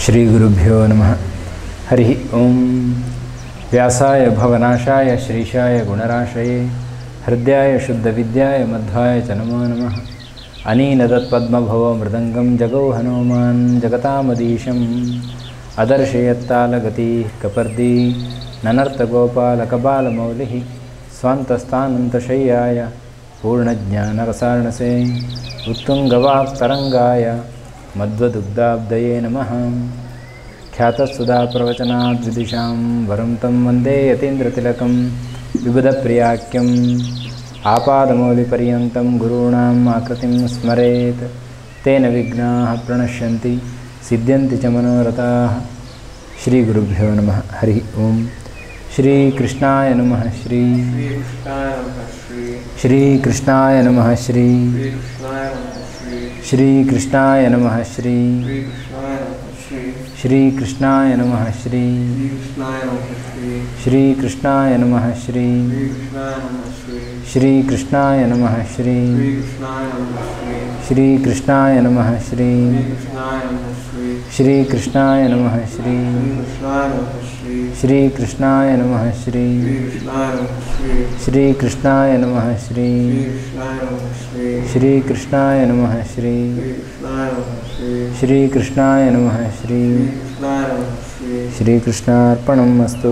श्रीगुरुभ्यो नमः हरिः ॐ व्यासाय भवनाशाय श्रीशाय गुणराशये हृदयाय शुद्धविद्याय मध्वाय च नमो नमः अनीनदत्पद्मभवो मृदङ्गं जगौ हनुमान् जगतामदीशम् अदर्शयत्तालगतिः कपर्दी ननर्तगोपालकबालमौलिः स्वान्तस्थानन्तशय्याय पूर्णज्ञानरसार्णसे उत्तुङ्गवाक्तरङ्गाय मध्वदुग्धाब्दये नमः ख्यातसुधाप्रवचनाद्विदिशां वरं तं वन्दे यतीन्द्रतिलकं विबुधप्रियाख्यम् आपादमौलिपर्यन्तं गुरूणाम् आकृतिं स्मरेत् तेन विघ्नाः प्रणश्यन्ति सिद्ध्यन्ति च मनोरथाः श्रीगुरुभ्यो नमः हरिः ओं श्रीकृष्णाय नमः श्री श्रीकृष्णाय नमः श्री श्रीकृष्णाय नमः श्री श्रीकृष्णाय नमः श्री श्रीकृष्णाय नमः श्री श्रीकृष्णाय नमः श्री श्रीकृष्णाय नमः श्री श्रीकृष्णाय नमः श्री श्रीकृष्णाय नमः श्री श्रीकृष्णाय नमः श्री श्रीकृष्णाय नमः श्री श्रीकृष्णाय नमः श्रीकृष्णाय नमः श्री श्री श्रीकृष्णाय नमः श्री श्रीकृष्णार्पणम् अस्तु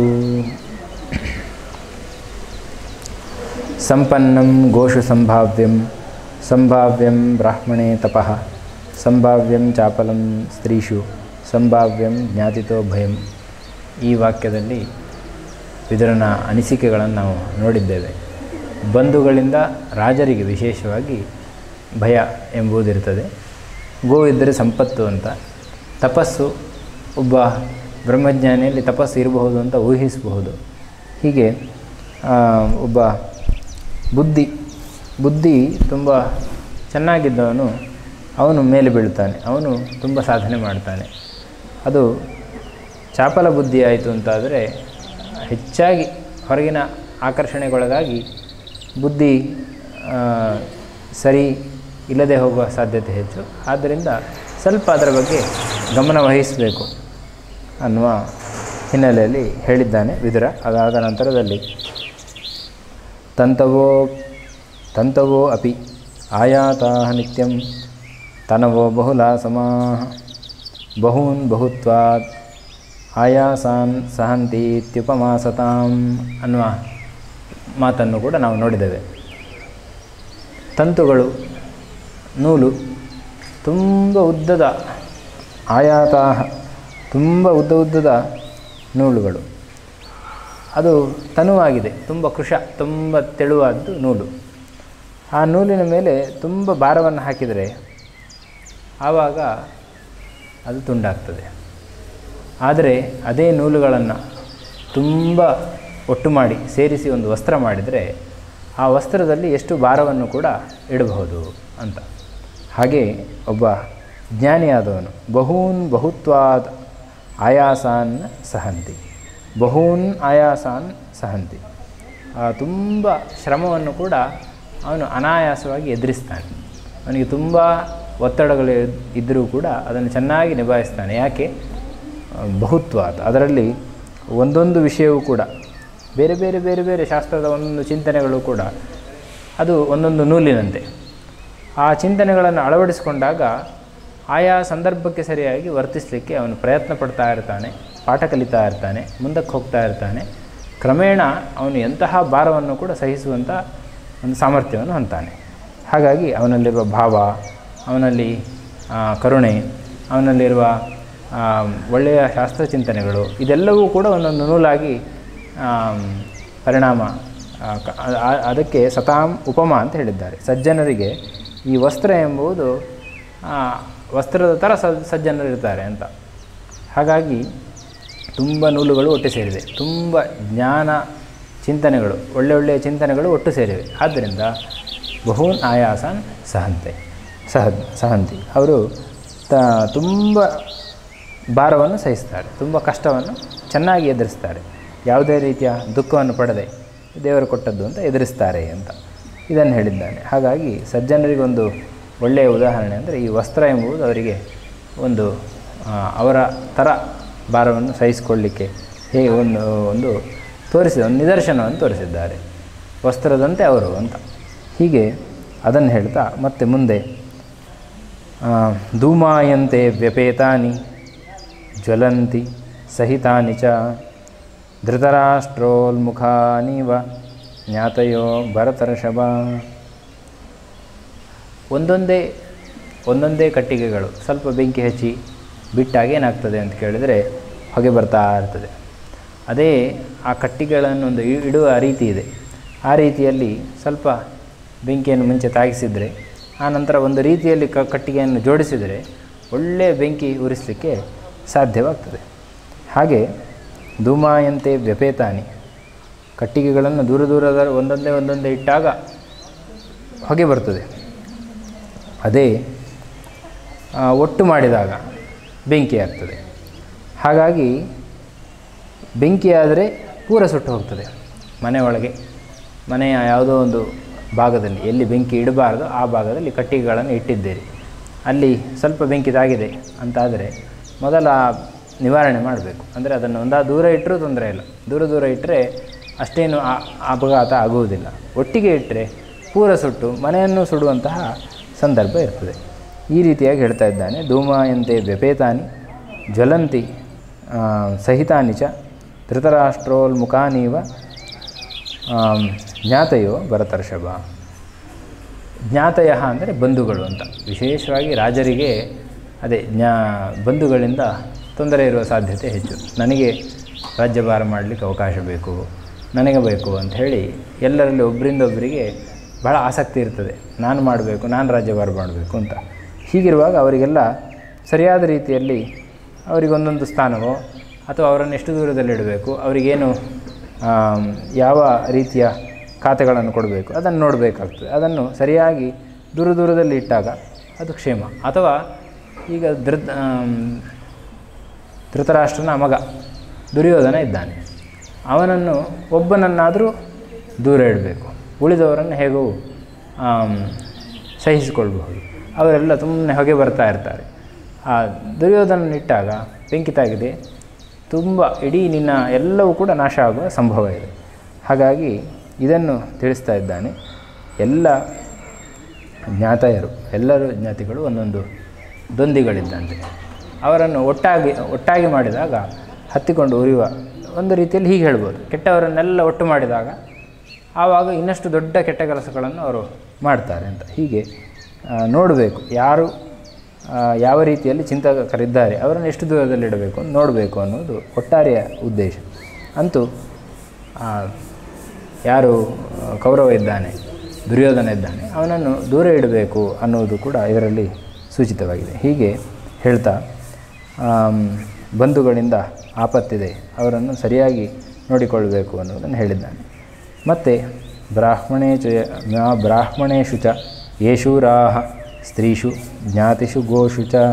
सम्पन्नं गोषु सम्भाव्यं सम्भाव्यं ब्राह्मणे तपः सम्भाव्यं ಚಾಪಲಂ ಸ್ತ್ರೀಷು ಸಂಭಾವ್ಯಂ ಜ್ಞಾತಿತೋ ಭಯಂ ಈ ವಾಕ್ಯದಲ್ಲಿ ವಿದುರನ ಅನಿಸಿಕೆಗಳನ್ನು ನಾವು ನೋಡಿದ್ದೇವೆ ಬಂಧುಗಳಿಂದ ರಾಜರಿಗೆ ವಿಶೇಷವಾಗಿ ಭಯ ಎಂಬುದಿರುತ್ತದೆ ಗೋ ಇದ್ದರೆ ಸಂಪತ್ತು ಅಂತ ತಪಸ್ಸು ಒಬ್ಬ ಬ್ರಹ್ಮಜ್ಞಾನಿಯಲ್ಲಿ ತಪಸ್ಸು ಇರಬಹುದು ಅಂತ ಊಹಿಸಬಹುದು ಹೀಗೆ ಆ, ಒಬ್ಬ ಬುದ್ಧಿ ಬುದ್ಧಿ ತುಂಬ ಚೆನ್ನಾಗಿದ್ದವನು ಅವನು ಮೇಲೆ ಬೀಳ್ತಾನೆ ಅವನು ತುಂಬ ಸಾಧನೆ ಮಾಡ್ತಾನೆ ಅದು ಚಾಪಲ ಬುದ್ಧಿ ಆಯಿತು ಅಂತಾದರೆ ಹೆಚ್ಚಾಗಿ ಹೊರಗಿನ ಆಕರ್ಷಣೆಗೊಳಗಾಗಿ ಬುದ್ಧಿ ಆ, ಸರಿ ಇಲ್ಲದೆ ಹೋಗುವ ಸಾಧ್ಯತೆ ಹೆಚ್ಚು ಆದ್ದರಿಂದ ಸ್ವಲ್ಪ ಅದರ ಬಗ್ಗೆ ಗಮನ ವಹಿಸಬೇಕು ಅನ್ನುವ ಹಿನ್ನೆಲೆಯಲ್ಲಿ ಹೇಳಿದ್ದಾನೆ ವಿದುರ ಅದಾದ ನಂತರದಲ್ಲಿ ತಂತವೋ ತಂತವೋ ಅಪಿ ಆಯಾತಾ ನಿತ್ಯಂ ತನವೋ ಬಹುಲಾ ಸಮಾಹ ಬಹೂನ್ ಬಹುತ್ವಾತ್ ಆಯಾಸಾನ್ ಸಹಂತಿ ಇತ್ಯುಪಮಾಸತಾಂ ಅನ್ನುವ ಮಾತನ್ನು ಕೂಡ ನಾವು ನೋಡಿದ್ದೇವೆ ತಂತುಗಳು ನೂಲು ತುಂಬ ಉದ್ದದ ಆಯಾತಾ ತುಂಬ ಉದ್ದ ಉದ್ದದ ನೂಲುಗಳು ಅದು ತನುವಾಗಿದೆ ತುಂಬ ಕೃಶ ತುಂಬ ತೆಳುವಾದ್ದು ನೂಲು ಆ ನೂಲಿನ ಮೇಲೆ ತುಂಬ ಭಾರವನ್ನು ಹಾಕಿದರೆ ಆವಾಗ ಅದು ತುಂಡಾಗ್ತದೆ ಆದರೆ ಅದೇ ನೂಲುಗಳನ್ನು ತುಂಬ ಒಟ್ಟು ಮಾಡಿ ಸೇರಿಸಿ ಒಂದು ವಸ್ತ್ರ ಮಾಡಿದರೆ ಆ ವಸ್ತ್ರದಲ್ಲಿ ಎಷ್ಟು ಭಾರವನ್ನು ಕೂಡ ಇಡಬಹುದು ಅಂತ ಹಾಗೆ ಒಬ್ಬ ಜ್ಞಾನಿಯಾದವನು ಬಹೂನ್ ಬಹುತ್ವಾದ್ ಆಯಾಸಾನ್ ಸಹಂತಿ ಬಹೂನ್ ಆಯಾಸಾನ್ ಸಹಂತಿ ಆ ತುಂಬ ಶ್ರಮವನ್ನು ಕೂಡ ಅವನು ಅನಾಯಾಸವಾಗಿ ಎದುರಿಸ್ತಾನೆ ಅವನಿಗೆ ತುಂಬ ಒತ್ತಡಗಳು ಇದ್ದರೂ ಕೂಡ ಅದನ್ನು ಚೆನ್ನಾಗಿ ನಿಭಾಯಿಸ್ತಾನೆ ಯಾಕೆ ಬಹುತ್ವಾತ್ ಅದರಲ್ಲಿ ಒಂದೊಂದು ವಿಷಯವೂ ಕೂಡ ಬೇರೆ ಬೇರೆ ಬೇರೆ ಬೇರೆ ಶಾಸ್ತ್ರದ ಒಂದೊಂದು ಚಿಂತನೆಗಳು ಕೂಡ ಅದು ಒಂದೊಂದು ನೂಲಿನಂತೆ ಆ ಚಿಂತನೆಗಳನ್ನು ಅಳವಡಿಸಿಕೊಂಡಾಗ ಆಯಾ ಸಂದರ್ಭಕ್ಕೆ ಸರಿಯಾಗಿ ವರ್ತಿಸಲಿಕ್ಕೆ ಅವನು ಪ್ರಯತ್ನ ಪಡ್ತಾ ಇರ್ತಾನೆ ಪಾಠ ಕಲಿತಾ ಇರ್ತಾನೆ ಮುಂದಕ್ಕೆ ಹೋಗ್ತಾ ಇರ್ತಾನೆ ಕ್ರಮೇಣ ಅವನು ಎಂತಹ ಭಾರವನ್ನು ಕೂಡ ಸಹಿಸುವಂಥ ಒಂದು ಸಾಮರ್ಥ್ಯವನ್ನು ಹೊಂತಾನೆ ಹಾಗಾಗಿ ಅವನಲ್ಲಿರುವ ಭಾವ ಅವನಲ್ಲಿ ಆ, ಕರುಣೆ ಅವನಲ್ಲಿರುವ ಆ, ಒಳ್ಳೆಯ ಶಾಸ್ತ್ರ ಚಿಂತನೆಗಳು ಇದೆಲ್ಲವೂ ಕೂಡ ಒಂದೊಂದು ನೂಲಾಗಿ ಆಮ್, ಪರಿಣಾಮ ಆ, ಕ- ಆ- ಆ- ಅದಕ್ಕೆ ಸತಾಂ ಉಪಮ ಅಂತ ಹೇಳಿದ್ದಾರೆ ಸಜ್ಜನರಿಗೆ ಈ ವಸ್ತ್ರ ಎಂಬುದು ಆ, ವಸ್ತ್ರದ ಥರ ಸಜ್ ಸಜ್ಜನರಿರ್ತಾರೆ ಅಂತ ಹಾಗಾಗಿ ತುಂಬ ನೂಲುಗಳು ಒಟ್ಟು ಸೇರಿವೆ ತುಂಬ ಜ್ಞಾನ ಚಿಂತನೆಗಳು ಒಳ್ಳೆ ಒಳ್ಳೆಯ ಚಿಂತನೆಗಳು ಒಟ್ಟು ಸೇರಿವೆ ಆದ್ದರಿಂದ ಬಹೂನ್ ಆಯಾಸನ್ ಸಹಂತೆ ಸಹ ಸಹಂತಿ ಅವರು ತ ತುಂಬ ಭಾರವನ್ನು ಸಹಿಸ್ತಾರೆ ತುಂಬ ಕಷ್ಟವನ್ನು ಚೆನ್ನಾಗಿ ಎದುರಿಸ್ತಾರೆ ಯಾವುದೇ ರೀತಿಯ ದುಃಖವನ್ನು ಪಡದೆ ದೇವರು ಕೊಟ್ಟದ್ದು ಅಂತ ಎದುರಿಸ್ತಾರೆ ಅಂತ ಇದನ್ನು ಹೇಳಿದ್ದಾನೆ ಹಾಗಾಗಿ ಸಜ್ಜನರಿಗೊಂದು ಒಳ್ಳೆಯ ಉದಾಹರಣೆ ಅಂದರೆ ಈ ವಸ್ತ್ರ ಎಂಬುದು ಅವರಿಗೆ ಒಂದು ಆ, ಅವರ ಥರ ಭಾರವನ್ನು ಸಹಿಸಿಕೊಳ್ಳಿಕ್ಕೆ ಹೇಗೆ ಒಂದು ಒಂದು ತೋರಿಸಿದ ಒಂದು ನಿದರ್ಶನವನ್ನು ತೋರಿಸಿದ್ದಾರೆ ವಸ್ತ್ರದಂತೆ ಅವರು ಅಂತ ಹೀಗೆ ಅದನ್ನು ಹೇಳ್ತಾ ಮತ್ತೆ ಮುಂದೆ ಆ, ಧೂಮಾಯಂತೆ ವ್ಯಪೇತಾನಿ ಜ್ವಲಂತಿ ಸಹಿತಾನಿ ಚ ಧೃತರಾಷ್ಟ್ರೋಲ್ಮುಖಾನಿವ ಜ್ಞಾತಯೋ ಭರತರ್ಷಭ ಒಂದೊಂದೇ ಒಂದೊಂದೇ ಕಟ್ಟಿಗೆಗಳು ಸ್ವಲ್ಪ ಬೆಂಕಿ ಹಚ್ಚಿ ಬಿಟ್ಟಾಗ ಏನಾಗ್ತದೆ ಅಂತ ಕೇಳಿದರೆ ಹೊಗೆ ಬರ್ತಾ ಇರ್ತದೆ ಅದೇ ಆ ಕಟ್ಟಿಗೆಗಳನ್ನು ಒಂದು ಇ- ಇಡುವ ರೀತಿ ಇದೆ ಆ ರೀತಿಯಲ್ಲಿ ಸ್ವಲ್ಪ ಬೆಂಕಿಯನ್ನು ಮುಂಚೆ ತಾಗಿಸಿದರೆ ಆ ನಂತರ ಒಂದು ರೀತಿಯಲ್ಲಿ ಕ ಕಟ್ಟಿಗೆಯನ್ನು ಜೋಡಿಸಿದರೆ ಒಳ್ಳೆಯ ಬೆಂಕಿ ಉರಿಸಲಿಕ್ಕೆ ಸಾಧ್ಯವಾಗ್ತದೆ ಹಾಗೆ ಧೂಮಾಯಂತೆ ವ್ಯಪೇತಾನಿ ಕಟ್ಟಿಗೆಗಳನ್ನು ದೂರ ದೂರದ ಒಂದೊಂದೇ ಒಂದೊಂದೇ ಇಟ್ಟಾಗ ಹೊಗೆ ಬರ್ತದೆ ಅದೇ ಆ, ಒಟ್ಟು ಮಾಡಿದಾಗ ಬೆಂಕಿ ಆಗ್ತದೆ ಹಾಗಾಗಿ ಬೆಂಕಿ ಆದರೆ ಪೂರ ಸುಟ್ಟು ಹೋಗ್ತದೆ ಮನೆ ಒಳಗೆ ಮನೆಯ ಯಾವುದೋ ಒಂದು ಭಾಗದಲ್ಲಿ ಎಲ್ಲಿ ಬೆಂಕಿ ಇಡಬಾರ್ದು ಆ ಭಾಗದಲ್ಲಿ ಕಟ್ಟಿಗೆಗಳನ್ನು ಇಟ್ಟಿದ್ದೀರಿ ಅಲ್ಲಿ ಸ್ವಲ್ಪ ಬೆಂಕಿ ತಾಗಿದೆ ಅಂತಾದರೆ ಮೊದಲ ನಿವಾರಣೆ ಮಾಡಬೇಕು ಅಂದರೆ ಅದನ್ನು ಒಂದಾ ದೂರ ಇಟ್ಟರೂ ತೊಂದರೆ ಇಲ್ಲ ದೂರ ದೂರ ಇಟ್ಟರೆ ಅಷ್ಟೇನು ಆ- ಅಪಘಾತ ಆಗುವುದಿಲ್ಲ ಒಟ್ಟಿಗೆ ಇಟ್ಟರೆ ಪೂರ ಸುಟ್ಟು ಮನೆಯನ್ನು ಸುಡುವಂತಹ ಸಂದರ್ಭ ಇರ್ತದೆ ಈ ರೀತಿಯಾಗಿ ಹೇಳ್ತಾ ಇದ್ದಾನೆ ಧೂಮಾಯಂತೆ ವ್ಯಪೇತಾನಿ ಜ್ವಲಂತಿ ಆ, ಸಹಿತಾನಿ ಚ ಧೃತರಾಷ್ಟ್ರೋಲ್ಮುಖಾನೀವ ಆಮ್, ಜ್ಞಾತಯೋ ಭರತರ್ಷಭ ಜ್ಞಾತಯ ಅಂದರೆ ಬಂಧುಗಳು ಅಂತ ವಿಶೇಷವಾಗಿ ರಾಜರಿಗೆ ಅದೇ ಜ್ಞಾ ಬಂಧುಗಳಿಂದ ತೊಂದರೆ ಇರುವ ಸಾಧ್ಯತೆ ಹೆಚ್ಚು ನನಗೆ ರಾಜ್ಯಭಾರ ಮಾಡಲಿಕ್ಕೆ ಅವಕಾಶ ಬೇಕು ನನಗೆ ಬೇಕು ಅಂತ ಹೇಳಿ ಎಲ್ಲರಲ್ಲಿ ಒಬ್ಬರಿಂದ ಒಬ್ಬರಿಗೆ ಬಹಳ ಆಸಕ್ತಿ ಇರ್ತದೆ ನಾನು ಮಾಡಬೇಕು ನಾನು ರಾಜ್ಯಭಾರ ಮಾಡಬೇಕು ಅಂತ ಹೀಗಿರುವಾಗ ಅವರಿಗೆಲ್ಲ ಸರಿಯಾದ ರೀತಿಯಲ್ಲಿ ಅವರಿಗೊಂದೊಂದು ಸ್ಥಾನವೋ ಅಥವಾ ಅವರನ್ನು ಎಷ್ಟು ದೂರದಲ್ಲಿ ಇಡಬೇಕು ಅವರಿಗೇನು ಆಮ್, ಯಾವ ರೀತಿಯ ಖಾತೆಗಳನ್ನು ಕೊಡಬೇಕು ಅದನ್ನು ನೋಡಬೇಕಾಗ್ತದೆ ಅದನ್ನು ಸರಿಯಾಗಿ ದೂರ ದೂರದಲ್ಲಿ ಇಟ್ಟಾಗ ಅದು ಕ್ಷೇಮ ಅಥವಾ ಈಗ ಧೃತ ಆಮ್, ಧೃತರಾಷ್ಟ್ರನ ಮಗ ದುರ್ಯೋಧನ ಇದ್ದಾನೆ ಅವನನ್ನು ಒಬ್ಬನನ್ನಾದರೂ ದೂರ ಇಡಬೇಕು ಉಳಿದವರನ್ನು ಹೇಗೂ ಆಮ್, ಸಹಿಸಿಕೊಳ್ಬಹುದು ಅವರೆಲ್ಲ ಸುಮ್ಮನೆ ಹೊಗೆ ಬರ್ತಾ ಇರ್ತಾರೆ ಆ ದುರ್ಯೋಧನನಿಟ್ಟಾಗ ಬೆಂಕಿ ತಾಗಿದೆ ತುಂಬ ಇಡೀ ನಿನ್ನ ಎಲ್ಲವೂ ಕೂಡ ನಾಶ ಆಗುವ ಸಂಭವ ಇದೆ ಹಾಗಾಗಿ ಇದನ್ನು ತಿಳಿಸ್ತಾ ಇದ್ದಾನೆ ಎಲ್ಲ ಜ್ಞಾತಯರು ಎಲ್ಲರೂ ಜ್ಞಾತಿಗಳು ಒಂದೊಂದು ದೊಂದಿಗಳಿದ್ದಂತೆ ಅವರನ್ನು ಒಟ್ಟಾಗಿ ಒಟ್ಟಾಗಿ ಮಾಡಿದಾಗ ಹತ್ತಿಕೊಂಡು ಉರಿಯುವ ಒಂದು ರೀತಿಯಲ್ಲಿ ಹೀಗೆ ಹೇಳ್ಬೋದು ಕೆಟ್ಟವರನ್ನೆಲ್ಲ ಒಟ್ಟು ಮಾಡಿದಾಗ ಆವಾಗ ಇನ್ನಷ್ಟು ದೊಡ್ಡ ಕೆಟ್ಟ ಕೆಲಸಗಳನ್ನು ಅವರು ಮಾಡ್ತಾರೆ ಅಂತ ಹೀಗೆ ನೋಡಬೇಕು ಯಾರು ಆ, ಯಾವ ರೀತಿಯಲ್ಲಿ ಚಿಂತಕರಿದ್ದಾರೆ ಅವರನ್ನು ಎಷ್ಟು ದೂರದಲ್ಲಿಡಬೇಕು ಅಂತ ನೋಡಬೇಕು ಅನ್ನೋದು ಒಟ್ಟಾರೆಯ ಉದ್ದೇಶ ಅಂತೂ ಆ, ಯಾರು ಆ, ಕೌರವ ಇದ್ದಾನೆ ದುರ್ಯೋಧನ ಇದ್ದಾನೆ ಅವನನ್ನು ದೂರ ಇಡಬೇಕು ಅನ್ನೋದು ಕೂಡ ಇದರಲ್ಲಿ ಸೂಚಿತವಾಗಿದೆ ಹೀಗೆ ಹೇಳ್ತಾ ಆಮ್, ಬಂಧುಗಳಿಂದ ಆಪತ್ತಿದೆ ಅವರನ್ನು ಸರಿಯಾಗಿ ನೋಡಿಕೊಳ್ಳಬೇಕು ಅನ್ನೋದನ್ನು ಹೇಳಿದ್ದಾನೆ ಮತ್ತು ಬ್ರಾಹ್ಮಣೇಚ ಬ್ರಾಹ್ಮಣೇಶು ಚ ಯೇಷೂರಾಹ ಸ್ತ್ರೀಷು ಜ್ಞಾತಿಷು ಗೋಷು ಚ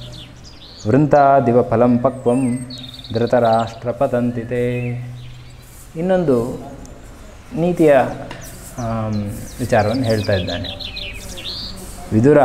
ವೃಂತಾದಿವ ಫಲಂ ಪಕ್ವಂ ಧೃತರಾಷ್ಟ್ರ ಪತಂತಿತೆ ಇನ್ನೊಂದು ನೀತಿಯ ಆಮ್, ವಿಚಾರವನ್ನು ಹೇಳ್ತಾ ಇದ್ದಾನೆ ವಿದುರ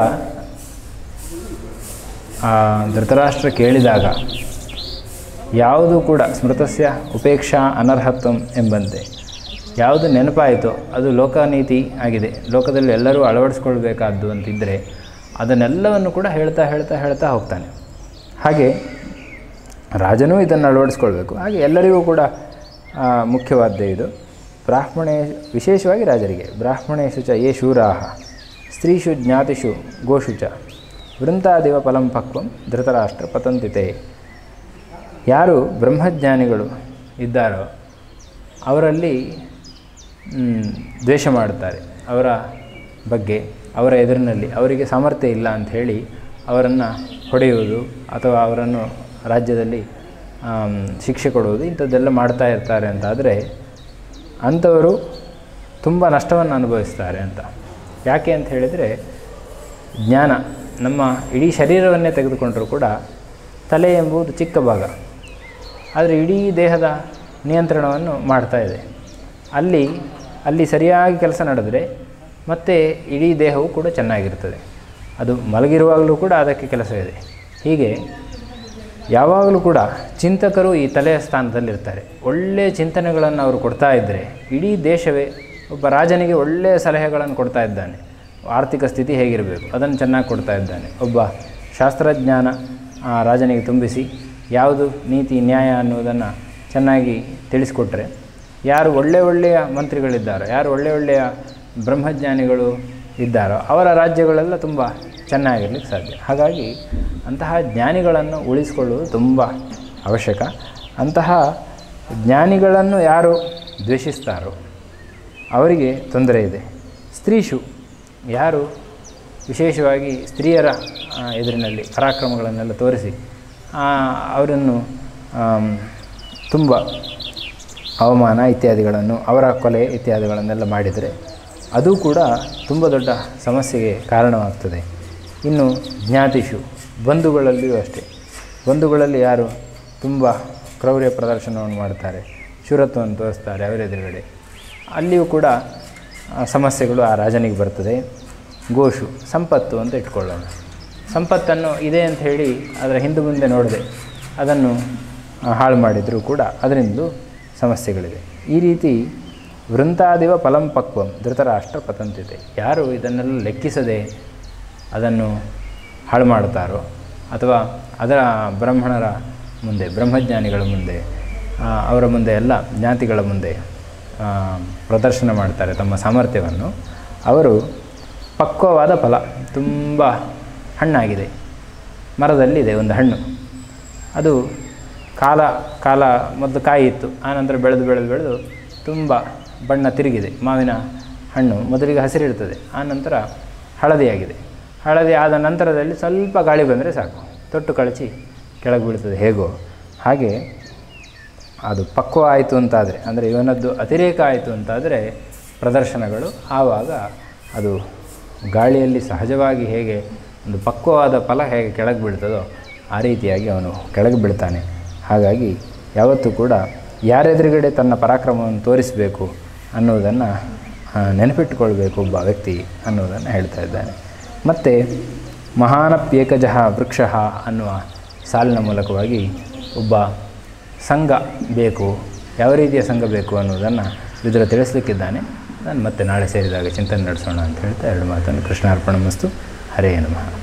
ಆ ಧೃತರಾಷ್ಟ್ರ ಕೇಳಿದಾಗ ಯಾವುದು ಕೂಡ ಸ್ಮೃತಸ್ಯ ಉಪೇಕ್ಷಾ ಅನರ್ಹತ್ವಂ ಎಂಬಂತೆ ಯಾವುದು ನೆನಪಾಯಿತೋ ಅದು ಲೋಕನೀತಿ ಆಗಿದೆ ಲೋಕದಲ್ಲಿ ಎಲ್ಲರೂ ಅಳವಡಿಸ್ಕೊಳ್ಬೇಕಾದ್ದು ಅಂತಿದ್ದರೆ ಅದನ್ನೆಲ್ಲವನ್ನು ಕೂಡ ಹೇಳ್ತಾ ಹೇಳ್ತಾ ಹೇಳ್ತಾ ಹೋಗ್ತಾನೆ ಹಾಗೆ ರಾಜನೂ ಇದನ್ನು ಅಳವಡಿಸ್ಕೊಳ್ಬೇಕು ಹಾಗೆ ಎಲ್ಲರಿಗೂ ಕೂಡ ಆ, ಮುಖ್ಯವಾದ್ದೇ ಇದು ಬ್ರಾಹ್ಮಣೇ ವಿಶೇಷವಾಗಿ ರಾಜರಿಗೆ ಬ್ರಾಹ್ಮಣೇಶು ಚ ಯೇ ಶೂರಾಹ ಸ್ತ್ರೀಷು ಜ್ಞಾತಿಷು ಗೋಷು ಚ ವೃಂತಾದಿವ ಫಲಂ ಪಕ್ವಂ ಧೃತರಾಷ್ಟ್ರ ಪತಂತಿತೆ ಯಾರು ಬ್ರಹ್ಮಜ್ಞಾನಿಗಳು ಇದ್ದಾರೋ ಅವರಲ್ಲಿ ಮ್, ದ್ವೇಷ ಮಾಡುತ್ತಾರೆ ಅವರ ಬಗ್ಗೆ ಅವರ ಎದುರಿನಲ್ಲಿ ಅವರಿಗೆ ಸಾಮರ್ಥ್ಯ ಇಲ್ಲ ಅಂತ ಹೇಳಿ ಅವರನ್ನು ಹೊಡೆಯುವುದು ಅಥವಾ ಅವರನ್ನು ರಾಜ್ಯದಲ್ಲಿ ಆಮ್, ಶಿಕ್ಷೆ ಕೊಡುವುದು ಇಂಥದ್ದೆಲ್ಲ ಮಾಡ್ತಾ ಇರ್ತಾರೆ ಅಂತಾದರೆ ಅಂಥವರು ತುಂಬ ನಷ್ಟವನ್ನು ಅನುಭವಿಸ್ತಾರೆ ಅಂತ ಯಾಕೆ ಅಂತ ಹೇಳಿದರೆ ಜ್ಞಾನ ನಮ್ಮ ಇಡೀ ಶರೀರವನ್ನೇ ತೆಗೆದುಕೊಂಡರೂ ಕೂಡ ತಲೆ ಎಂಬುದು ಚಿಕ್ಕ ಭಾಗ ಆದರೆ ಇಡೀ ದೇಹದ ನಿಯಂತ್ರಣವನ್ನು ಮಾಡ್ತಾ ಇದೆ ಅಲ್ಲಿ ಅಲ್ಲಿ ಸರಿಯಾಗಿ ಕೆಲಸ ನಡೆದರೆ ಮತ್ತೆ ಇಡೀ ದೇಹವು ಕೂಡ ಚೆನ್ನಾಗಿರ್ತದೆ ಅದು ಮಲಗಿರುವಾಗಲೂ ಕೂಡ ಅದಕ್ಕೆ ಕೆಲಸ ಇದೆ ಹೀಗೆ ಯಾವಾಗಲೂ ಕೂಡ ಚಿಂತಕರು ಈ ತಲೆಯ ಸ್ಥಾನದಲ್ಲಿರ್ತಾರೆ ಒಳ್ಳೆಯ ಚಿಂತನೆಗಳನ್ನು ಅವರು ಕೊಡ್ತಾ ಇದ್ದರೆ ಇಡೀ ದೇಶವೇ ಒಬ್ಬ ರಾಜನಿಗೆ ಒಳ್ಳೆಯ ಸಲಹೆಗಳನ್ನು ಕೊಡ್ತಾ ಇದ್ದಾನೆ ಆರ್ಥಿಕ ಸ್ಥಿತಿ ಹೇಗಿರಬೇಕು ಅದನ್ನು ಚೆನ್ನಾಗಿ ಕೊಡ್ತಾ ಇದ್ದಾನೆ ಒಬ್ಬ ಶಾಸ್ತ್ರಜ್ಞಾನ ಆ ರಾಜನಿಗೆ ತುಂಬಿಸಿ ಯಾವುದು ನೀತಿ ನ್ಯಾಯ ಅನ್ನುವುದನ್ನು ಚೆನ್ನಾಗಿ ತಿಳಿಸ್ಕೊಟ್ರೆ ಯಾರು ಒಳ್ಳೆಯ ಒಳ್ಳೆಯ ಮಂತ್ರಿಗಳಿದ್ದಾರೋ ಯಾರು ಒಳ್ಳೆಯ ಒಳ್ಳೆಯ ಬ್ರಹ್ಮಜ್ಞಾನಿಗಳು ಇದ್ದಾರೋ ಅವರ ರಾಜ್ಯಗಳೆಲ್ಲ ತುಂಬ ಚೆನ್ನಾಗಿರ್ಲಿಕ್ಕೆ ಸಾಧ್ಯ ಹಾಗಾಗಿ ಅಂತಹ ಜ್ಞಾನಿಗಳನ್ನು ಉಳಿಸಿಕೊಳ್ಳುವುದು ತುಂಬ ಅವಶ್ಯಕ ಅಂತಹ ಜ್ಞಾನಿಗಳನ್ನು ಯಾರು ದ್ವೇಷಿಸ್ತಾರೋ ಅವರಿಗೆ ತೊಂದರೆ ಇದೆ ಸ್ತ್ರೀಷು ಯಾರು ವಿಶೇಷವಾಗಿ ಸ್ತ್ರೀಯರ ಆ, ಎದುರಿನಲ್ಲಿ ಪರಾಕ್ರಮಗಳನ್ನೆಲ್ಲ ತೋರಿಸಿ ಆ, ಅವರನ್ನು ಆಮ್, ತುಂಬ ಅವಮಾನ ಇತ್ಯಾದಿಗಳನ್ನು ಅವರ ಕೊಲೆ ಇತ್ಯಾದಿಗಳನ್ನೆಲ್ಲ ಮಾಡಿದರೆ ಅದು ಕೂಡ ತುಂಬ ದೊಡ್ಡ ಸಮಸ್ಯೆಗೆ ಕಾರಣವಾಗ್ತದೆ ಇನ್ನು ಜ್ಞಾತಿಷು ಬಂಧುಗಳಲ್ಲಿಯೂ ಅಷ್ಟೇ ಬಂಧುಗಳಲ್ಲಿ ಯಾರು ತುಂಬ ಕ್ರೌರ್ಯ ಪ್ರದರ್ಶನವನ್ನು ಮಾಡ್ತಾರೆ ಶೂರತ್ವವನ್ನು ತೋರಿಸ್ತಾರೆ ಅವರ ಎದುರುಗಡೆ ಅಲ್ಲಿಯೂ ಕೂಡ ಆ, ಸಮಸ್ಯೆಗಳು ಆ ರಾಜನಿಗೆ ಬರ್ತದೆ ಗೋಷು ಸಂಪತ್ತು ಅಂತ ಇಟ್ಕೊಳ್ಳೋಣ ಸಂಪತ್ತನ್ನು ಇದೆ ಅಂತ ಹೇಳಿ ಅದರ ಹಿಂದೆ ಮುಂದೆ ನೋಡದೆ ಅದನ್ನು ಆ, ಹಾಳು ಮಾಡಿದರೂ ಕೂಡ ಅದರಿಂದಲೂ ಸಮಸ್ಯೆಗಳಿವೆ ಈ ರೀತಿ ವೃಂತಾದಿವ ಫಲಂ ಪಕ್ವಂ ಧೃತರಾಷ್ಟ್ರ ಪತಂತಿತೆ ಯಾರು ಇದನ್ನೆಲ್ಲ ಲೆಕ್ಕಿಸದೆ ಅದನ್ನು ಹಾಳು ಮಾಡ್ತಾರೋ ಅಥವಾ ಅದರ ಬ್ರಾಹ್ಮಣರ ಮುಂದೆ ಬ್ರಹ್ಮಜ್ಞಾನಿಗಳ ಮುಂದೆ ಆ, ಅವರ ಮುಂದೆ ಎಲ್ಲ ಜ್ಞಾತಿಗಳ ಮುಂದೆ ಆ, ಪ್ರದರ್ಶನ ಮಾಡ್ತಾರೆ ತಮ್ಮ ಸಾಮರ್ಥ್ಯವನ್ನು ಅವರು ಪಕ್ವವಾದ ಫಲ ತುಂಬ ಹಣ್ಣಾಗಿದೆ ಮರದಲ್ಲಿದೆ ಒಂದು ಹಣ್ಣು ಅದು ಕಾಲ ಕಾಲ ಮೊದಲು ಕಾಯಿ ಇತ್ತು ಆನಂತರ ಬೆಳೆದು ಬೆಳೆದು ಬೆಳೆದು ತುಂಬ ಬಣ್ಣ ತಿರುಗಿದೆ ಮಾವಿನ ಹಣ್ಣು ಮೊದಲಿಗೆ ಹಸಿರಿರ್ತದೆ ಆನಂತರ ಹಳದಿಯಾಗಿದೆ ಹಳದಿ ಆದ ನಂತರದಲ್ಲಿ ಸ್ವಲ್ಪ ಗಾಳಿ ಬಂದರೆ ಸಾಕು ತೊಟ್ಟು ಕಳಚಿ ಕೆಳಗೆ ಬೀಳ್ತದೆ ಹೇಗೋ ಹಾಗೆ ಅದು ಪಕ್ವ ಆಯಿತು ಅಂತಾದರೆ ಅಂದರೆ ಇವನದ್ದು ಅತಿರೇಕ ಆಯಿತು ಅಂತಾದರೆ ಪ್ರದರ್ಶನಗಳು ಆವಾಗ ಅದು ಗಾಳಿಯಲ್ಲಿ ಸಹಜವಾಗಿ ಹೇಗೆ ಒಂದು ಪಕ್ವವಾದ ಫಲ ಹೇಗೆ ಕೆಳಗೆ ಬೀಳ್ತದೋ ಆ ರೀತಿಯಾಗಿ ಅವನು ಕೆಳಗೆ ಬೀಳ್ತಾನೆ ಹಾಗಾಗಿ ಯಾವತ್ತೂ ಕೂಡ ಯಾರೆದುರುಗಡೆ ತನ್ನ ಪರಾಕ್ರಮವನ್ನು ತೋರಿಸಬೇಕು ಅನ್ನುವುದನ್ನು ಆ, ನೆನಪಿಟ್ಟುಕೊಳ್ಬೇಕು ಒಬ್ಬ ವ್ಯಕ್ತಿ ಅನ್ನುವುದನ್ನು ಹೇಳ್ತಾ ಇದ್ದಾನೆ ಮತ್ತು ಮಹಾನಪ್ಯೇಕಜಃ ವೃಕ್ಷ ಅನ್ನುವ ಸಾಲಿನ ಮೂಲಕವಾಗಿ ಒಬ್ಬ ಸಂಘ ಬೇಕು ಯಾವ ರೀತಿಯ ಸಂಘ ಬೇಕು ಅನ್ನೋದನ್ನು ವಿದುರ ತಿಳಿಸ್ಲಿಕ್ಕಿದ್ದಾನೆ ನಾನು ಮತ್ತೆ ನಾಳೆ ಸೇರಿದಾಗ ಚಿಂತನೆ ನಡೆಸೋಣ ಅಂತ ಹೇಳ್ತಾ ಎರಡು ಮಾತನ್ನು ಕೃಷ್ಣಾರ್ಪಣ ಮಸ್ತು ಹರೇ ನಮಃ